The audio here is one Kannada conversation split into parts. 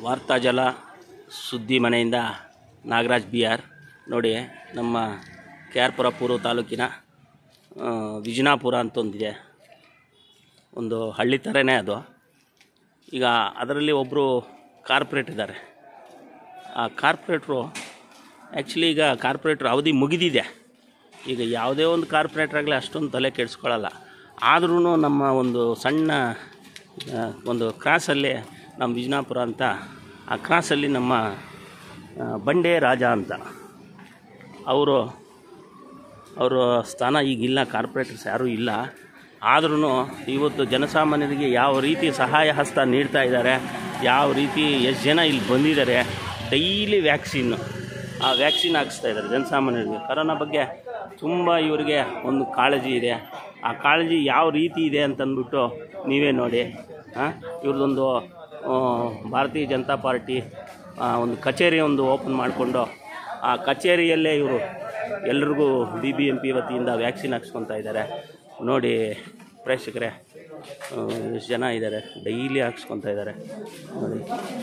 ವಾರ್ತಾಜಲ ಸುದ್ದಿ ಮನೆಯಿಂದ ನಾಗರಾಜ್ ಬಿ ಆರ್ ನೋಡಿ ನಮ್ಮ ಕೆ ಆರ್ ಪುರ ಪೂರ್ವ ತಾಲೂಕಿನ ಆ, ವಿಜಯನಾಪುರ ಅಂತ ಒಂದಿದೆ ಒಂದು ಹಳ್ಳಿ ಥರನೇ ಅದು ಈಗ ಅದರಲ್ಲಿ ಒಬ್ಬರು ಕಾರ್ಪೊರೇಟ್ ಇದ್ದಾರೆ ಆ ಕಾರ್ಪೊರೇಟ್ರು ಆ್ಯಕ್ಚುಲಿ ಈಗ ಕಾರ್ಪೊರೇಟ್ರ್ ಅವಧಿ ಮುಗಿದಿದೆ ಈಗ ಯಾವುದೇ ಒಂದು ಕಾರ್ಪೊರೇಟ್ರ್ ಆಗಲಿ ಅಷ್ಟೊಂದು ತಲೆ ಕೆಡಿಸ್ಕೊಳ್ಳಲ್ಲ ಆದ್ರೂ ನಮ್ಮ ಒಂದು ಸಣ್ಣ ಆ, ಒಂದು ಕ್ರಾಸಲ್ಲಿ ನಮ್ಮ ವಿಜಯನಾಪುರ ಅಂತ ಆ ಕ್ರಾಸಲ್ಲಿ ನಮ್ಮ ಆ, ಬಂಡೆ ರಾಜ ಅಂತ ಅವರು ಅವರ ಸ್ಥಾನ ಈಗಿಲ್ಲ ಕಾರ್ಪೊರೇಟರ್ಸ್ ಯಾರೂ ಇಲ್ಲ ಆದ್ರೂ ಇವತ್ತು ಜನಸಾಮಾನ್ಯರಿಗೆ ಯಾವ ರೀತಿ ಸಹಾಯ ಹಸ್ತ ನೀಡ್ತಾ ಇದ್ದಾರೆ ಯಾವ ರೀತಿ ಎಷ್ಟು ಜನ ಇಲ್ಲಿ ಬಂದಿದ್ದಾರೆ ಡೈಲಿ ವ್ಯಾಕ್ಸಿನ್ನು ಆ ವ್ಯಾಕ್ಸಿನ್ ಹಾಕಿಸ್ತಾ ಇದ್ದಾರೆ ಜನಸಾಮಾನ್ಯರಿಗೆ ಕರೋನಾ ಬಗ್ಗೆ ತುಂಬ ಇವರಿಗೆ ಒಂದು ಕಾಳಜಿ ಇದೆ ಆ ಕಾಳಜಿ ಯಾವ ರೀತಿ ಇದೆ ಅಂತಂದ್ಬಿಟ್ಟು ನೀವೇ ನೋಡಿ ಹಾಂ ಇವ್ರದ್ದೊಂದು ಆ, ಭಾರತೀಯ ಜನತಾ ಪಾರ್ಟಿ ಆ, ಒಂದು ಕಚೇರಿ ಒಂದು ಓಪನ್ ಮಾಡಿಕೊಂಡು ಆ ಕಚೇರಿಯಲ್ಲೇ ಇವರು ಎಲ್ರಿಗೂ ಬಿ ಬಿ ಎಂ ಪಿ ವತಿಯಿಂದ ವ್ಯಾಕ್ಸಿನ್ ಹಾಕ್ಸ್ಕೊತಾ ಇದ್ದಾರೆ ನೋಡಿ ಪ್ರೇಕ್ಷಕರೇ ಆ, ಎಷ್ಟು ಜನ ಇದ್ದಾರೆ ಡೈಲಿ ಹಾಕ್ಸ್ಕೊತಾ ಇದ್ದಾರೆ ನೋಡಿ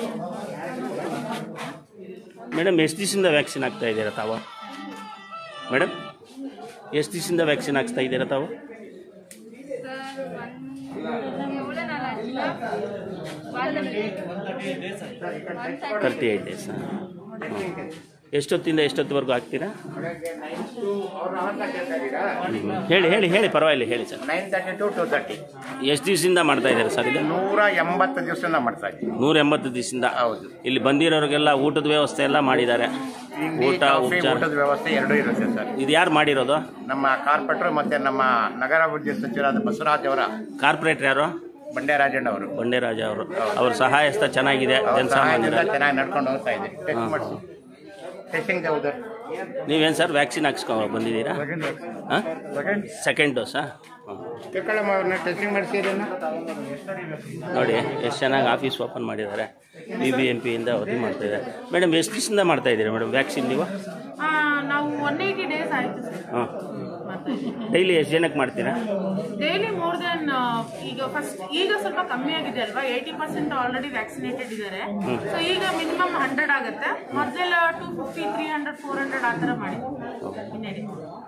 ಮೇಡಮ್ ಎಷ್ಟು ದಿವಸದಿಂದ ವ್ಯಾಕ್ಸಿನ್ ಹಾಕ್ತಾ ಇದ್ದೀರಾ ತಾವು ಮೇಡಮ್ ಎಷ್ಟು ದಿವಸದಿಂದ ವ್ಯಾಕ್ಸಿನ್ ಹಾಕ್ಸ್ತಾ ಇದ್ದೀರಾ ತಾವು ತರ್ಟಿ ಏಯ್ಟ್ ಡೇಸ್ ಎಷ್ಟೊತ್ತಿಂದ ಎಷ್ಟೊತ್ತವರೆಗೂ ಹಾಕ್ತೀರಾ ಹ್ಮ್. ಹೇಳಿ ಹೇಳಿ ಹೇಳಿ ಪರವಾಗಿಲ್ಲ ಹೇಳಿ sir nine thirty to two thirty ಎಷ್ಟು ದಿವಸದಿಂದ ಮಾಡ್ತಾ ಇದ್ದಾರೆ ಸರ್ ಇದು ನೂರ ಎಂಬತ್ತು ದಿವಸದಿಂದ ಮಾಡ್ತಾ ಇದ್ದೀವಿ ನೂರ ಎಂಬತ್ತು ದಿವಸದಿಂದ ಹೌದು. ಇಲ್ಲಿ ಬಂದಿರೋರಿಗೆಲ್ಲ ಊಟದ ವ್ಯವಸ್ಥೆ ಎಲ್ಲ ಮಾಡಿದ್ದಾರೆ ತಿಂಡಿ, ಊಟ ಕಾಫಿ, ಉಪಚಾರ ಊಟದ ವ್ಯವಸ್ಥೆ ಎರಡೂ ಇರುತ್ತೆ ಸರ್ ಇದು ಯಾರು ಮಾಡಿರೋದು ನಮ್ಮ ಕಾರ್ಪೊರೇಟರ್ ಮತ್ತೆ ನಮ್ಮ ನಗರಾಭಿವೃದ್ಧಿ ಸಚಿವರಾದ ಬಸವರಾಜ್ ಅವರ ಕಾರ್ಪೊರೇಟರ್ ಯಾರು ಬಂಡೆರಾಜಣ್ಣ ಅವರು ಬಂಡೆರಾಜ ಅವರು ಅವ್ರ ಸಹಾಯಸ್ಥ ಚೆನ್ನಾಗಿದೆ ಅವ್ರ ಜನಸಾಮಾನ್ಯರ ಸಹಾಯದಿಂದ ಚೆನ್ನಾಗಿ ನಡ್ಕೊಂಡು ಹೋಗ್ತಾ ಇದೆ ಟೆಸ್ಟ್ ಮಾಡಿಸಿ ಟೆಸ್ಟಿಂಗ್ ಹೌದರ್ ನೀವೇನು ಸರ್ ವ್ಯಾಕ್ಸಿನ್ ಹಾಕ್ಸ್ಕೊ ಬಂದಿದ್ದೀರಾ ಹಾಂ ಸೆಕೆಂಡ್ ಡೋಸಾ ತಿಳ್ಕೊಳ್ಳಮ್ಮ ಅವ್ರನ್ನ ಟೆಸ್ಟಿಂಗ್ ಮಾಡಿಸಿದ್ರನ್ನ ನೋಡಿ ಎಷ್ಟು ಚೆನ್ನಾಗಿ ಆಫೀಸ್ ಓಪನ್ ಮಾಡಿದ್ದಾರೆ ಬಿ ಬಿ ಎಂ ಪಿಯಿಂದ ವರದಿ ಮಾಡ್ತಾ ಇದ್ದಾರೆ ಮೇಡಮ್ ಎಷ್ಟು ದಿವಸದಿಂದ ಮಾಡ್ತಾ ಇದ್ದೀರಾ ಮೇಡಮ್ ವ್ಯಾಕ್ಸಿನ್ ನೀವು ಆ, ನಾವು ಒನ್ ಏಯ್ಟಿ ಡೇಸ್ ಆಯಿತು ಸರ್ ಹಾಂ ಡೈಲಿ ಎಷ್ಟು ಜನಕ್ಕೆ ಮಾಡ್ತೀರಾ ಡೈಲಿ ಮೋರ್ ದೆನ್ ಈಗ ಫಸ್ಟ್ ಈಗ ಸ್ವಲ್ಪ ಕಮ್ಮಿ ಆಗಿದೆ ಅಲ್ವಾ ಏಯ್ಟಿ ಪರ್ಸೆಂಟ್ ಆಲ್ರೆಡಿ ವ್ಯಾಕ್ಸಿನೇಟೆಡ್ ಇದ್ದಾರೆ ಸೊ ಈಗ ಮಿನಿಮಮ್ ಹಂಡ್ರೆಡ್ ಆಗುತ್ತೆ ಮೊದಲೆಲ್ಲ two fifty three hundred four hundred ಆ ಥರ ಮಾಡಿದ್ವಿ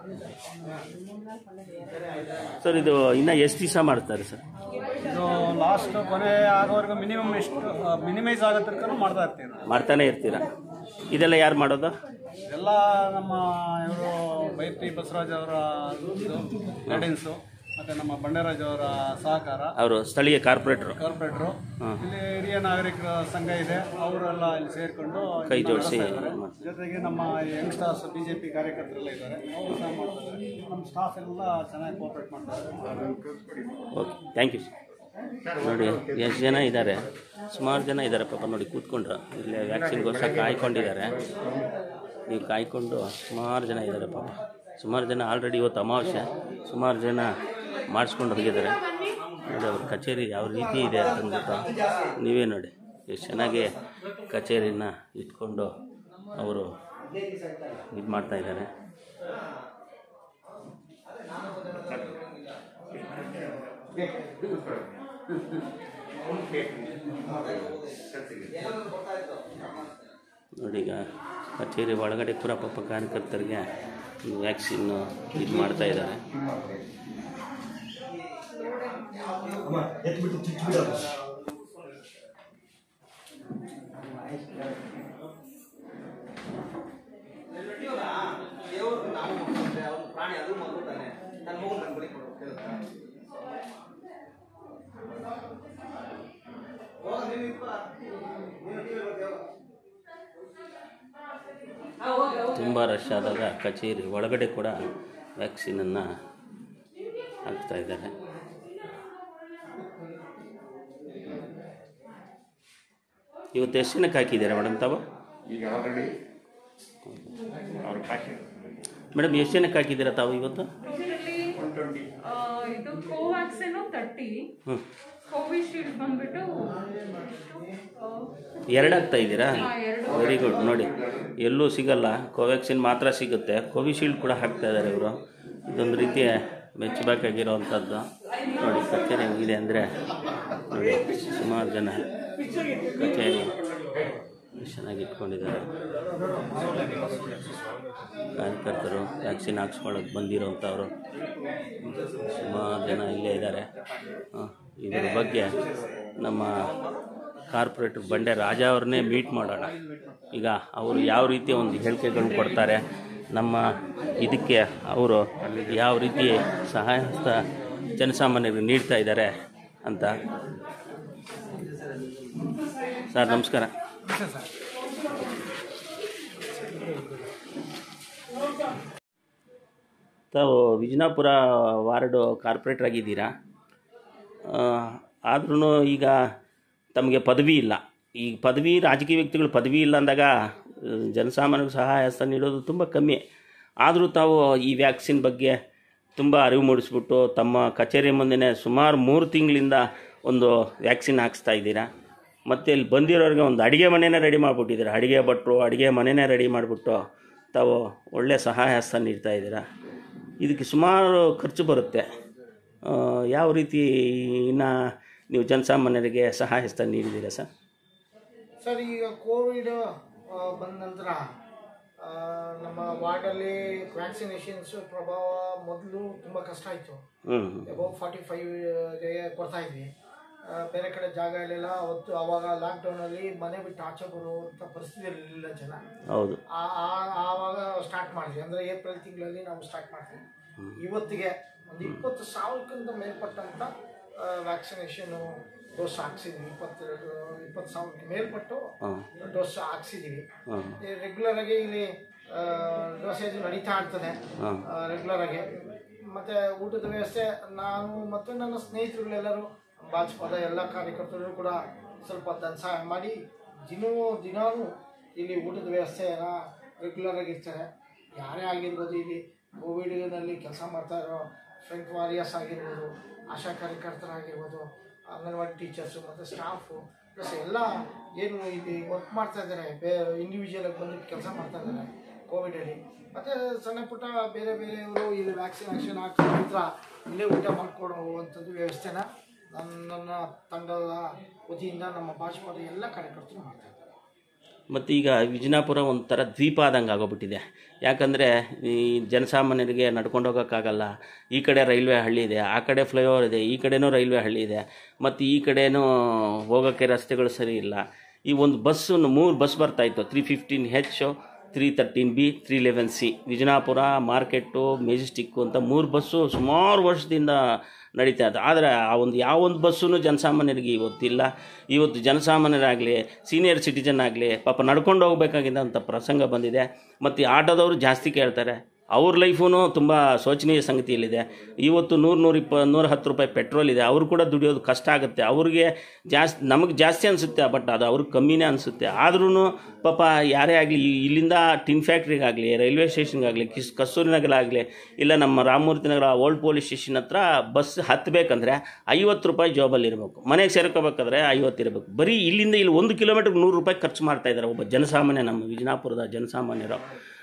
ಸರ್ ಇದು ಇನ್ನೂ ಎಷ್ಟು ದಿವಸ ಮಾಡ್ತಾರೆ ಸರ್ ಇದು ಲಾಸ್ಟ್ ಕೊನೆ ಆಗೋವರೆಗೂ ಮಿನಿಮಮ್ ಎಷ್ಟು ಮಿನಿಮೈಸ್ ಆಗೋ ತನಕ ಮಾಡ್ತಾ ಇರ್ತೀವಿ ನಾವು. ಮಾಡ್ತಾನೆ ಇರ್ತೀರಾ ಇದೆಲ್ಲ ಯಾರು ಮಾಡೋದು ಎಲ್ಲ ನಮ್ಮ ಇವರು ಬೈತಿ ಬಸವರಾಜ್ ಅವರ ಗೈಡೆನ್ಸು ಮತ್ತು ನಮ್ಮ ಬಂಡೆರಾಜ್ ಅವರ ಸಹಕಾರ ಅವರು ಸ್ಥಳೀಯ ಕಾರ್ಪೊರೇಟ್ರು ಕಾರ್ಪೊರೇಟ್ರು ಇಲ್ಲಿ ಹಿರಿಯ ನಾಗರಿಕರ ಸಂಘ ಇದೆ ಅವರೆಲ್ಲ ಇಲ್ಲಿ ಸೇರಿಕೊಂಡು ಕೈ ಜೋಡಿಸಿ ಜೊತೆಗೆ ನಮ್ಮ young stars B J P ಕಾರ್ಯಕರ್ತರೆಲ್ಲ ಇದ್ದಾರೆ ಅವರು ಸಹ ಮಾಡ್ತಾರೆ ನಮ್ಮ ಸ್ಟಾಫ್ ಎಲ್ಲ ಚೆನ್ನಾಗಿ ಕೋಆಪ್ರೇಟ್ ಮಾಡ್ತಾರೆ ಓಕೆ ಥ್ಯಾಂಕ್ ಯು ನೋಡಿ ಎಷ್ಟು ಜನ ಇದ್ದಾರೆ ಸುಮಾರು ಜನ ಇದ್ದಾರೆ ಪಾಪ ನೋಡಿ ಕೂತ್ಕೊಂಡ್ರು ಇಲ್ಲಿ ವ್ಯಾಕ್ಸಿನ್ಗೋಸ್ಕರ ಕಾಯ್ಕೊಂಡಿದ್ದಾರೆ ನೀವು ಕಾಯ್ಕೊಂಡು ಸುಮಾರು ಜನ ಇದ್ದಾರೆ ಪಾಪ ಸುಮಾರು ಜನ ಆಲ್ರೆಡಿ ಇವತ್ತು ಅಮಾವಾಸ್ಯೆ ಸುಮಾರು ಜನ ಮಾಡಿಸ್ಕೊಂಡು ಹೋಗಿದ್ದಾರೆ ನೋಡಿ ಅವ್ರ ಕಚೇರಿ ಯಾವ ರೀತಿ ಇದೆ ಅಂತಂದ್ಬಿಟ್ಟು ನೀವೇ ನೋಡಿ ಎಷ್ಟು ಚೆನ್ನಾಗಿ ಕಚೇರಿನ ಇಟ್ಕೊಂಡು ಅವರು ಇದು ಮಾಡ್ತಾ ಇದ್ದಾರೆ ನೋಡಿ ಈಗ ಕಚೇರಿ ಒಳಗಡೆ ಪೂರ ಪಾಪ ಕಾರ್ಯಕರ್ತರಿಗೆ ವ್ಯಾಕ್ಸಿನ್ನು ಇದು ಮಾಡ್ತಾ ಇದ್ದಾರೆ ತುಂಬ ರಶ್ ಆದಾಗ ಕಚೇರಿ ಒಳಗಡೆ ಕೂಡ ವ್ಯಾಕ್ಸಿನನ್ನು ಹಾಕ್ತಾ ಇದ್ದಾರೆ ಇವತ್ತು ಎಷ್ಟು ಜನಕ್ಕೆ ಹಾಕಿದ್ದೀರಾ ಮೇಡಮ್ ತಾವು ಈಗ ಆಲ್ರೆಡಿ ಅವ್ರ ಪಾಕಿ ಮೇಡಮ್ ಎಷ್ಟು ಜನಕ್ಕೆ ಹಾಕಿದ್ದೀರಾ ತಾವು ಇವತ್ತು ಇದು ಕೋವ್ಯಾಕ್ಸಿನ್ ತರ್ಟಿ ಹ್ಞೂ ಕೋವಿಶೀಲ್ಡ್ ಬಂದ್ಬಿಟ್ಟು ಎರಡು ಹಾಕ್ತಾ ಇದ್ದೀರಾ ವೆರಿ ಗುಡ್ ನೋಡಿ ಎಲ್ಲೂ ಸಿಗಲ್ಲ ಕೋವ್ಯಾಕ್ಸಿನ್ ಮಾತ್ರ ಸಿಗುತ್ತೆ ಕೋವಿಶೀಲ್ಡ್ ಕೂಡ ಹಾಕ್ತಾ ಇದ್ದಾರೆ ಇವರು ಇದೊಂದು ರೀತಿಯ ಮೆಚ್ಚಬೇಕಾಗಿರೋವಂಥದ್ದು ನೋಡಿ ಕಚೇರಿ ಹೆಂಗಿದೆ ಅಂದರೆ ನೋಡಿ ಸುಮಾರು ಜನ ಕಚೇರಿ ಚೆನ್ನಾಗಿ ಇಟ್ಕೊಂಡಿದ್ದಾರೆ ಕಾರ್ಯಕರ್ತರು ವ್ಯಾಕ್ಸಿನ್ ಹಾಕ್ಸ್ಕೊಳ್ಳೋಕೆ ಬಂದಿರೋಂಥವ್ರು ಸುಮಾರು ಜನ ಇಲ್ಲೇ ಇದ್ದಾರೆ ಆ, ಇದ್ರ ಬಗ್ಗೆ ನಮ್ಮ ಕಾರ್ಪೊರೇಟರ್ ಬಂಡೆ ರಾಜ ಅವ್ರನ್ನೇ ಮೀಟ್ ಮಾಡೋಣ ಈಗ ಅವರು ಯಾವ ರೀತಿ ಒಂದು ಹೇಳಿಕೆಗಳನ್ನ ಕೊಡ್ತಾರೆ ನಮ್ಮ ಇದಕ್ಕೆ ಅವರು ಯಾವ ರೀತಿ ಸಹಾಯ ಹಸ್ತ ಜನಸಾಮಾನ್ಯರಿಗೆ ನೀಡ್ತಾ ಇದ್ದಾರೆ ಅಂತ ಸರ್ ನಮಸ್ಕಾರ ತಾವು ವಿಜಯಪುರ ವಾರ್ಡು ಕಾರ್ಪೊರೇಟರ್ ಆಗಿದ್ದೀರಾ ಆದ್ರೂ ಈಗ ತಮಗೆ ಪದವಿ ಇಲ್ಲ ಈಗ ಪದವಿ ರಾಜಕೀಯ ವ್ಯಕ್ತಿಗಳು ಪದವಿ ಇಲ್ಲ ಅಂದಾಗ ಆ, ಜನಸಾಮಾನ್ಯರಿಗೆ ಸಹಾಯ ಹಸ್ತ ನೀಡೋದು ತುಂಬ ಕಮ್ಮಿ ಆದರೂ ತಾವು ಈ ವ್ಯಾಕ್ಸಿನ್ ಬಗ್ಗೆ ತುಂಬ ಅರಿವು ಮೂಡಿಸ್ಬಿಟ್ಟು ತಮ್ಮ ಕಚೇರಿ ಮುಂದೆನೇ ಸುಮಾರು ಮೂರು ತಿಂಗಳಿಂದ ಒಂದು ವ್ಯಾಕ್ಸಿನ್ ಹಾಕ್ಸ್ತಾ ಇದ್ದೀರಾ ಮತ್ತು ಇಲ್ಲಿ ಬಂದಿರೋರಿಗೆ ಒಂದು ಅಡುಗೆ ಮನೆನೇ ರೆಡಿ ಮಾಡಿಬಿಟ್ಟಿದ್ದೀರಾ ಅಡುಗೆ ಭಟ್ರು ಅಡುಗೆ ಮನೆನೇ ರೆಡಿ ಮಾಡಿಬಿಟ್ಟು ತಾವು ಒಳ್ಳೆಯ ಸಹಾಯ ಹಸ್ತ ನೀಡ್ತಾ ಇದ್ದೀರಾ ಇದಕ್ಕೆ ಸುಮಾರು ಖರ್ಚು ಬರುತ್ತೆ ಆ, ಯಾವ ರೀತಿ ಇನ್ನು ನೀವು ಜನಸಾಮಾನ್ಯರಿಗೆ ಸಹಾಯ ಹಸ್ತ ನೀಡಿದ್ದೀರಾ ಸರ್ ಸರ್ ಈಗ ಕೋವಿಡ್ ಆ, ಬಂದ ನಂತರ ಆ, ನಮ್ಮ ವಾರ್ಡಲ್ಲಿ ವ್ಯಾಕ್ಸಿನೇಷನ್ಸ್ ಪ್ರಭಾವ ಮೊದಲು ತುಂಬ ಕಷ್ಟ ಆಯಿತು ಹ್ಞೂ ಅಬೌವ್ ಫಾರ್ಟಿ ಫೈವ್ಗೆ ಕೊಡ್ತಾ ಇದ್ವಿ ಆ, ಬೇರೆ ಕಡೆ ಜಾಗ ಇರಲಿಲ್ಲ ಅವತ್ತು ಆವಾಗ ಲಾಕ್ಡೌನಲ್ಲಿ ಮನೆ ಬಿಟ್ಟು ಆಚೆ ಬರುವಂಥ ಪರಿಸ್ಥಿತಿ ಇರಲಿಲ್ಲ ಜನ ಹೌದು ಆ- ಆ- ಆವಾಗ ಸ್ಟಾರ್ಟ್ ಮಾಡಿದ್ವಿ ಅಂದರೆ ಏಪ್ರಿಲ್ ತಿಂಗಳಲ್ಲಿ ನಾವು ಸ್ಟಾರ್ಟ್ ಮಾಡ್ತೀವಿ ಇವತ್ತಿಗೆ ಒಂದು ಇಪ್ಪತ್ತು ಸಾವಿರಕ್ಕಿಂತ ಮೇಲ್ಪಟ್ಟಂಥ ವ್ಯಾಕ್ಸಿನೇಷನು ಡೋಸ್ ಹಾಕ್ಸಿದ್ವಿ ಇಪ್ಪತ್ತೆರಡು ಇಪ್ಪತ್ತು ಸಾವಿರಕ್ಕೆ ಮೇಲ್ಪಟ್ಟು ಹಾಂ ಡೋಸ್ ಹಾಕ್ಸಿದ್ದೀವಿ ಹಾಂ ರೆಗ್ಯುಲರ್ ಆಗಿ ಇಲ್ಲಿ ಡೋಸೇಜ್ ನಡೀತಾ ಇರ್ತದೆ ಹಾಂ ರೆಗ್ಯುಲರ್ ಆಗಿ ಮತ್ತೆ ಊಟದ ವ್ಯವಸ್ಥೆ ನಾನು ಮತ್ತು ನನ್ನ ಸ್ನೇಹಿತರುಗಳೆಲ್ಲರೂ ಬಾಜ್ಪದ ಎಲ್ಲ ಕಾರ್ಯಕರ್ತರು ಕೂಡ ಸ್ವಲ್ಪ ಧನ ಸಹಾಯ ಮಾಡಿ ದಿನವೂ ದಿನಾನು ಇಲ್ಲಿ ಊಟದ ವ್ಯವಸ್ಥೆನ ರೆಗ್ಯುಲರ್ ಆಗಿರ್ತಾರೆ ಯಾರೇ ಆಗಿರ್ಬೋದು ಇಲ್ಲಿ ಕೋವಿಡ್ನಲ್ಲಿ ಕೆಲಸ ಮಾಡ್ತಾ ಇರೋ ಫ್ರಂಟ್ ವಾರಿಯರ್ಸ್ ಆಗಿರ್ಬೋದು ಆಶಾ ಕಾರ್ಯಕರ್ತರಾಗಿರ್ಬೋದು ಅಂಗನವಾಡಿ ಟೀಚರ್ಸು ಮತ್ತು ಸ್ಟಾಫು ಪ್ಲಸ್ ಎಲ್ಲ ಏನು ಇಲ್ಲಿ ವರ್ಕ್ ಮಾಡ್ತಾ ಇದ್ದಾರೆ ಬೇ ಇಂಡಿವಿಜುವಲಾಗಿ ಬಂದು ಕೆಲಸ ಮಾಡ್ತಾ ಇದ್ದಾರೆ ಕೋವಿಡಲ್ಲಿ ಮತ್ತು ಸಣ್ಣ ಪುಟ್ಟ ಬೇರೆ ಬೇರೆಯವರು ಇಲ್ಲಿ ವ್ಯಾಕ್ಸಿನೇಷನ್ ಹಾಕೋ ನಂತರ ಇಲ್ಲೇ ಊಟ ಮಾಡಿಕೊಡುವಂಥದ್ದು ವ್ಯವಸ್ಥೆನ ನನ್ನ ನನ್ನ ತಂಡದ ವತಿಯಿಂದ ನಮ್ಮ ಭಾಜಪಾದ ಎಲ್ಲ ಕಾರ್ಯಕರ್ತರು ಮಾಡ್ತಾ ಇದ್ದಾರೆ ಮತ್ತು ಈಗ ವಿಜಯಪುರ ಒಂಥರ ದ್ವೀಪ ಆದಂಗೆ ಆಗೋಗ್ಬಿಟ್ಟಿದೆ ಯಾಕಂದರೆ ಈ ಜನಸಾಮಾನ್ಯರಿಗೆ ನಡ್ಕೊಂಡು ಹೋಗೋಕ್ಕಾಗಲ್ಲ ಈ ಕಡೆ ರೈಲ್ವೆ ಹಳ್ಳಿ ಇದೆ ಆ ಕಡೆ ಫ್ಲೈಓವರ್ ಇದೆ ಈ ಕಡೆನೂ ರೈಲ್ವೆ ಹಳ್ಳಿ ಇದೆ ಮತ್ತು ಈ ಕಡೆನೂ ಹೋಗೋಕ್ಕೆ ರಸ್ತೆಗಳು ಸರಿ ಇಲ್ಲ ಈ ಒಂದು ಬಸ್ಸು ಮೂರು ಬಸ್ ಬರ್ತಾಯಿತ್ತು three fifteen H three thirteen B three eleven C Vijayapura market Majestic ಅಂತ ಮೂರು ಬಸ್ಸು ಸುಮಾರು ವರ್ಷದಿಂದ ನಡೀತಾ ಇದೆ ಆದರೆ ಆ ಒಂದು ಯಾವ ಒಂದು ಬಸ್ಸೂ ಜನಸಾಮಾನ್ಯರಿಗೆ ಇವತ್ತಿಲ್ಲ ಇವತ್ತು ಜನಸಾಮಾನ್ಯರಾಗಲಿ ಸೀನಿಯರ್ ಸಿಟಿಜನ್ ಆಗಲಿ ಪಾಪ ನಡ್ಕೊಂಡು ಹೋಗ್ಬೇಕಾಗಿದ್ದಂಥ ಪ್ರಸಂಗ ಬಂದಿದೆ ಮತ್ತು ಈ ಆಟೋದವರು ಜಾಸ್ತಿ ಕೇಳ್ತಾರೆ ಅವ್ರ ಲೈಫೂ ತುಂಬ ಶೋಚನೀಯ ಸಂಗತಿಯಲ್ಲಿದೆ ಇವತ್ತು ನೂರು ನೂರ ಇಪ್ಪ ನೂರ ಹತ್ತು ರೂಪಾಯಿ ಪೆಟ್ರೋಲ್ ಇದೆ ಅವರು ಕೂಡ ದುಡಿಯೋದು ಕಷ್ಟ ಆಗುತ್ತೆ ಅವ್ರಿಗೆ ಜಾಸ್ತಿ ನಮಗೆ ಜಾಸ್ತಿ ಅನಿಸುತ್ತೆ ಬಟ್ ಅದು ಅವ್ರಿಗೆ ಕಮ್ಮಿನೇ ಅನಿಸುತ್ತೆ ಆದ್ರೂ ಪಾಪ ಯಾರೇ ಆಗಲಿ ಇಲ್ಲಿಂದ ಟಿನ್ ಫ್ಯಾಕ್ಟ್ರಿಗಾಗಲಿ ರೈಲ್ವೆ ಸ್ಟೇಷನ್ಗಾಗಲಿ ಕಿಸ್ ಕಸ್ತೂರಿ ನಗರ ಆಗಲಿ ಇಲ್ಲ ನಮ್ಮ Ramamurthy Nagar old police station ಹತ್ರ ಬಸ್ ಹತ್ತಬೇಕಂದ್ರೆ ಐವತ್ತು ರೂಪಾಯಿ ಜಾಬಲ್ಲಿ ಇರಬೇಕು ಮನೆಗೆ ಸೇರ್ಕೋಬೇಕಾದ್ರೆ ಐವತ್ತು ಇರಬೇಕು ಬರೀ ಇಲ್ಲಿಂದ ಇಲ್ಲಿ ಒಂದು ಕಿಲೋಮೀಟ್ರಿಗೆ ನೂರು ರೂಪಾಯಿ ಖರ್ಚು ಮಾಡ್ತಾ ಇದ್ದಾರೆ ಒಬ್ಬ ಜನಸಾಮಾನ್ಯ ನಮ್ಮ ವಿಜಯಪುರದ ಜನಸಾಮಾನ್ಯರು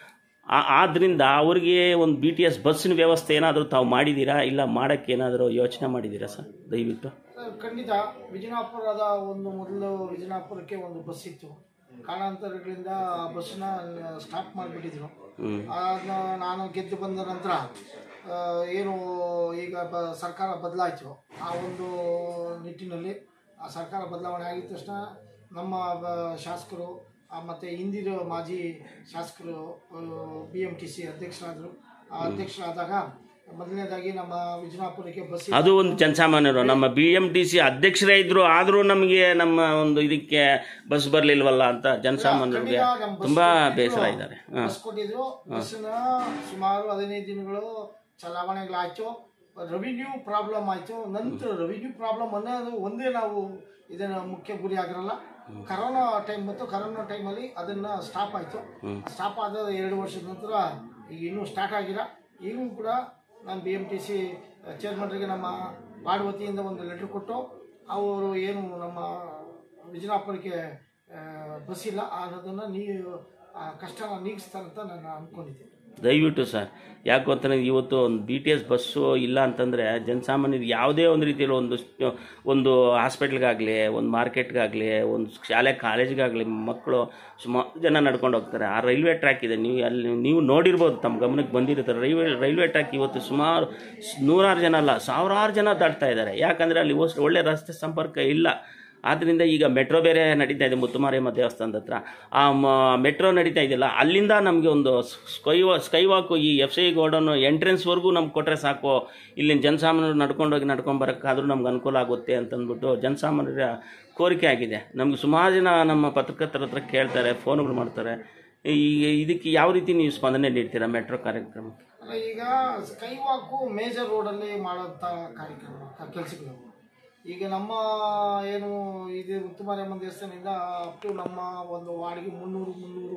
ಆ- ಆದ್ರಿಂದ ಅವ್ರಿಗೆ ಒಂದು ಬಿ ಟಿ ಎಸ್ ಬಸ್ಸಿನ ವ್ಯವಸ್ಥೆ ಏನಾದರೂ ತಾವು ಮಾಡಿದ್ದೀರಾ ಇಲ್ಲ ಮಾಡೋಕ್ಕೆ ಏನಾದರೂ ಯೋಚನೆ ಮಾಡಿದ್ದೀರಾ ಸರ್ ದಯವಿಟ್ಟು ಸರ್, ಖಂಡಿತ ವಿಜಯಪುರದ ಒಂದು ಮೊದಲು ವಿಜಯಪುರಕ್ಕೆ ಒಂದು ಬಸ್ ಇತ್ತು ಕಾರಣಾಂತರಗಳಿಂದ ಆ ಬಸ್ನ ಸ್ಟಾಪ್ ಮಾಡಿಬಿಟ್ಟಿದ್ರು ಹ್ಞೂ ಅದನ್ನ ನಾನು ಗೆದ್ದು ಬಂದ ನಂತರ ಆ, ಏನು ಈಗ ಬ ಸರ್ಕಾರ ಬದಲಾಯಿತು ಆ ಒಂದು ನಿಟ್ಟಿನಲ್ಲಿ ಆ ಸರ್ಕಾರ ಬದಲಾವಣೆ ಆಗಿದ ತಕ್ಷಣ ನಮ್ಮ ಬ- ಶಾಸಕರು ಆ, ಮತ್ತೆ ಹಿಂದಿನ ಮಾಜಿ ಶಾಸಕರು ಬಿ ಎಮ್ ಟಿ ಸಿ ಅಧ್ಯಕ್ಷರಾದರು ಆ ಅಧ್ಯಕ್ಷರಾದಾಗ ಮೊದಲನೇದಾಗಿ ನಮ್ಮ ವಿಜಯಪುರಕ್ಕೆ ಬಸ್ ಅದು ಒಂದು ಜನಸಾಮಾನ್ಯರು ನಮ್ಮ ಬಿ ಎಮ್ ಟಿ ಸಿ ಅಧ್ಯಕ್ಷರೇ ಇದ್ರು ಆದರೂ ನಮಗೆ ನಮ್ಮ ಒಂದು ಇದಕ್ಕೆ ಬಸ್ ಬರಲಿಲ್ವಲ್ಲ ಅಂತ ಜನಸಾಮಾನ್ಯರಿಗೆ ತುಂಬ ಬೇಸರ ಇದ್ದಾರೆ ಹಾಂ ಬಸ್ ಕೊಟ್ಟಿದ್ರು ಬಸ್ನ ಸುಮಾರು ಹದಿನೈದು ದಿನಗಳು ಚಲಾವಣೆಗಳಾಯ್ತು ರೆವಿನ್ಯೂ ಪ್ರಾಬ್ಲಮ್ ಆಯ್ತು ನಂತರ ರೆವಿನ್ಯೂ ಪ್ರಾಬ್ಲಮ್ ಅನ್ನೋದು ಒಂದೇ ನಾವು ಇದನ್ನ ಮುಖ್ಯ ಗುರಿ ಆಗಿರಲ್ಲ ಕರೋನಾ ಟೈಮ್ ಮತ್ತು ಕರೋನಾ ಟೈಮಲ್ಲಿ ಅದನ್ನ ಸ್ಟಾಪ್ ಆಯ್ತು ಸ್ಟಾಪ್ ಆದ ಎರಡು ವರ್ಷದ ನಂತರ ಈಗ ಇನ್ನೂ ಸ್ಟಾರ್ಟ್ ಆಗಿಲ್ಲ ಈಗೂ ಕೂಡ ನಾನು ಬಿ ಎಮ್ ಟಿ ಸಿ ಚೇರ್ಮನ್ರಿಗೆ ನಮ್ಮ ವಾರ್ಡ್ ವತಿಯಿಂದ ಒಂದು ಲೆಟ್ರ್ ಕೊಟ್ಟು ಅವರು ಏನು ನಮ್ಮ ವಿಜಯಪುರಕ್ಕೆ ಬಸ್ ಇಲ್ಲ ಅನ್ನೋದನ್ನು ನೀವು ಆ ಕಷ್ಟನ ನೀಗಿಸ್ತಾರೆ ಅಂತ ನಾನು ಅಂದ್ಕೊಂಡಿದ್ದೀನಿ ದಯವಿಟ್ಟು ಸರ್ ಯಾಕೆ ಅಂತಂದರೆ ಇವತ್ತು ಒಂದು ಬಿ ಟಿ ಎಸ್ ಬಸ್ಸು ಇಲ್ಲ ಅಂತಂದರೆ ಜನಸಾಮಾನ್ಯರು ಯಾವುದೇ ಒಂದು ರೀತಿಯಲ್ಲಿ ಒಂದು ಸ್- ಒಂದು ಹಾಸ್ಪಿಟ್ಲ್ಗಾಗಲಿ ಒಂದು ಮಾರ್ಕೆಟ್ಗಾಗಲಿ ಒಂದು ಶಾಲೆ ಕಾಲೇಜ್ಗಾಗಲಿ ಮಕ್ಕಳು ಸುಮಾರು ಜನ ನಡ್ಕೊಂಡು ಹೋಗ್ತಾರೆ ಆ ರೈಲ್ವೆ ಟ್ರ್ಯಾಕ್ ಇದೆ ನೀವು ಅಲ್ಲಿ ನೀವು ನೋಡಿರ್ಬೋದು ತಮ್ಮ ಗಮನಕ್ಕೆ ಬಂದಿರುತ್ತೆ ರೈಲ್ವೆ ರೈಲ್ವೆ ಟ್ರ್ಯಾಕ್ ಇವತ್ತು ಸುಮಾರು ಸ್- ನೂರಾರು ಜನ ಅಲ್ಲ ಸಾವಿರಾರು ಜನ ದಾಟ್ತಾ ಇದ್ದಾರೆ ಯಾಕಂದರೆ ಅಲ್ಲಿ ಒಸ್- ಒಳ್ಳೆ ರಸ್ತೆ ಸಂಪರ್ಕ ಇಲ್ಲ ಆದ್ದರಿಂದ ಈಗ ಮೆಟ್ರೋ ಬೇರೆ ನಡೀತಾ ಇದೆ ಮುತ್ತುಮಾರಿಯಮ್ಮ ದೇವಸ್ಥಾನದ ಹತ್ರ ಆ ಮೆಟ್ರೋ ನಡೀತಾ ಇದೆಯಲ್ಲ ಅಲ್ಲಿಂದ ನಮಗೆ ಒಂದು ಸ್ಕೈ ಸ್ಕೈ ವಾಕು ಈ ಎಫ್ ಸಿ ಗೋಡನ್ ಎಂಟ್ರೆನ್ಸ್ವರೆಗೂ ನಮ್ಗೆ ಕೊಟ್ಟರೆ ಸಾಕು ಇಲ್ಲಿನ ಜನಸಾಮಾನ್ಯರು ನಡ್ಕೊಂಡೋಗಿ ನಡ್ಕೊಂಡು ಬರೋಕ್ಕಾದ್ರೂ ನಮ್ಗೆ ಅನುಕೂಲ ಆಗುತ್ತೆ ಅಂತಂದ್ಬಿಟ್ಟು ಜನಸಾಮಾನ್ಯರ ಕೋರಿಕೆ ಆಗಿದೆ ನಮ್ಗೆ ಸುಮಾರು ಜನ ನಮ್ಮ ಪತ್ರಕರ್ತರ ಹತ್ರ ಕೇಳ್ತಾರೆ ಫೋನ್ಗಳು ಮಾಡ್ತಾರೆ ಈಗ ಇದಕ್ಕೆ ಯಾವ ರೀತಿ ನೀವು ಸ್ಪಂದನೆ ನೀಡ್ತೀರಾ ಮೆಟ್ರೋ ಕಾರ್ಯಕ್ರಮಕ್ಕೆ ಅಲ್ಲ ಈಗ ಸ್ಕೈ ವಾಕು ಮೇಜರ್ ರೋಡಲ್ಲಿ ಮಾಡೋಂಥ ಕಾರ್ಯಕ್ರಮ ಕೆಲಸಗಳು ಈಗ ನಮ್ಮ ಏನು ಇದು ಮುತ್ತುಮಾರಿಯಮ್ಮನ ದೇವಸ್ಥಾನದಿಂದ ಅಪ್ ಟು ನಮ್ಮ ಒಂದು ವಾರ್ಡ್ಗೆ ಮುನ್ನೂರು ಮುನ್ನೂರು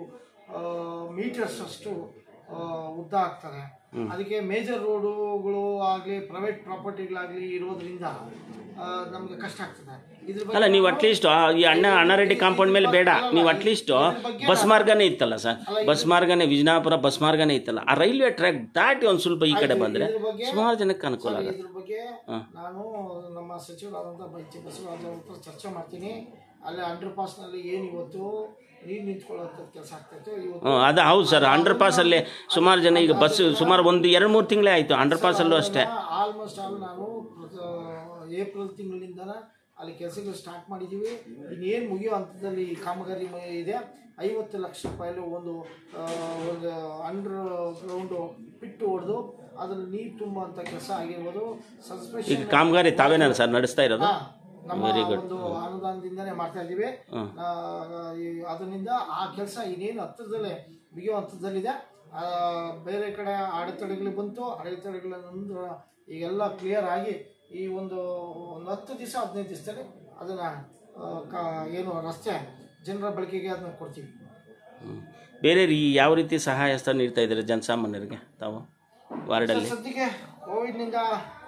ಮೀಟರ್ಸ್ ಅಷ್ಟು ಆ, ಉದ್ದ ಆಗ್ತದೆ ಅದಕ್ಕೆ ಮೇಜರ್ ರೋಡುಗಳು ಆಗಲಿ ಪ್ರೈವೇಟ್ ಪ್ರಾಪರ್ಟಿಗಳಾಗಲಿ ಇರೋದ್ರಿಂದ ನಮಗೆ ಕಷ್ಟ ಆಗ್ತದೆ ಇದ್ರ ಬಗ್ಗೆ ಅಲ್ಲ ನೀವು ಅಟ್ಲೀಸ್ಟ್ ಈ ಅಣ್ಣ ಅಣ್ಣರೆಡ್ಡಿ ಕಾಂಪೌಂಡ್ ಮೇಲೆ ಬೇಡ ನೀವು ಅಟ್ಲೀಸ್ಟ್ ಬಸ್ ಮಾರ್ಗನೇ ಇತ್ತಲ್ಲ ಸರ್ ಬಸ್ ಮಾರ್ಗನೇ ವಿಜಯಪುರ ಬಸ್ ಮಾರ್ಗನೇ ಇತ್ತಲ್ಲ ಆ ರೈಲ್ವೆ ಟ್ರ್ಯಾಕ್ ದಾಟಿ ಒಂದು ಸ್ವಲ್ಪ ಈ ಕಡೆ ಬಂದರೆ ಇದ್ರ ಬಗ್ಗೆ ಸುಮಾರು ಜನಕ್ಕೆ ಅನುಕೂಲ ಆಗುತ್ತೆ ಇದ್ರ ಬಗ್ಗೆ ನಾನು ನಮ್ಮ ಸಚಿವರಾದಂಥ ಬೈಚಿ ಬಸವರಾಜ್ ಅವ್ರ ಹತ್ರ ಚರ್ಚೆ ಮಾಡ್ತೀನಿ ಅಲ್ಲಿ ಅಂಡರ್ ಪಾಸ್ನಲ್ಲಿ ಏನು ಇವತ್ತು ನೀರು ನಿಂತ್ಕೊಳ್ಳೋಂಥ ಕೆಲಸ ಆಗ್ತಾಯಿತ್ತು ಇವತ್ತು ಹ್ಞೂ ಅದು ಹೌದು ಸರ್ ಅಂಡರ್ ಪಾಸಲ್ಲಿ ಸುಮಾರು ಜನ ಈಗ ಬಸ್ ಸುಮಾರು ಒಂದು ಎರಡು ಮೂರು ತಿಂಗಳೇ ಆಯಿತು ಅಂಡರ್ ಪಾಸಲ್ಲೂ ಅಷ್ಟೇ ಆಲ್ಮೋಸ್ಟ್ ಆಲ್ ನಾನು ಏಪ್ರಿಲ್ ತಿಂಗಳಿಂದ ಅಲ್ಲಿ ಕೆಲಸಗಳು ಸ್ಟಾರ್ಟ್ ಮಾಡಿದ್ದೀವಿ ಇನ್ನೇನು ಮುಗಿಯೋ ಹಂತದಲ್ಲಿ ಈ ಕಾಮಗಾರಿ ಮ- ಇದೆ ಐವತ್ತು ಲಕ್ಷ ರೂಪಾಯಲ್ಲಿ ಒಂದು ಆ, ಒಂದು ಅಂಡರ್ ಗ್ರೌಂಡು ಪಿಟ್ಟು ಹೊಡೆದು ಅದ್ರಲ್ಲಿ ನೀರು ತುಂಬುವಂಥ ಕೆಲಸ ಆಗಿರ್ಬೋದು ಈಗ ಸಸ್ಪೆಷನ್ ಕಾಮಗಾರಿ ತಾವೇನ ಸರ್ ನಡೆಸ್ತಾ ಇರೋದು ನಮ್ಮ ಒಂದು ಅನುದಾನದಿಂದನೇ ಮಾಡ್ತಾ ಇದ್ದೀವಿ ಆ, ಈ ಅದರಿಂದ ಆ ಕೆಲಸ ಇನ್ನೇನು ಹತ್ತಿರದಲ್ಲೇ ಬಿಗಿಯೋ ಹಂತದಲ್ಲಿದೆ ಆ, ಬೇರೆ ಕಡೆ ಅಡೆತಡೆಗಳು ಬಂತು ಅಡೆತಡೆಗಳ ನಂತರ ಈಗೆಲ್ಲ ಕ್ಲಿಯರ್ ಆಗಿ ಈ ಒಂದು ಒಂದು ಹತ್ತು ದಿವಸ ಹದಿನೈದು ದಿವಸದಲ್ಲಿ ಅದನ್ನು ಏನು ರಸ್ತೆ ಜನರ ಬಳಕೆಗೆ ಅದನ್ನ ಕೊಡ್ತೀವಿ ಹ್ಮ್. ಬೇರೆ ರೀ ಯಾವ ರೀತಿ ಸಹಾಯ ಹಸ್ತ ನೀಡ್ತಾ ಇದ್ದಾರೆ ಜನಸಾಮಾನ್ಯರಿಗೆ ತಾವು ವಾರ್ಡಲ್ಲಿ ಸದ್ಯಕ್ಕೆ ಕೋವಿಡ್ನಿಂದ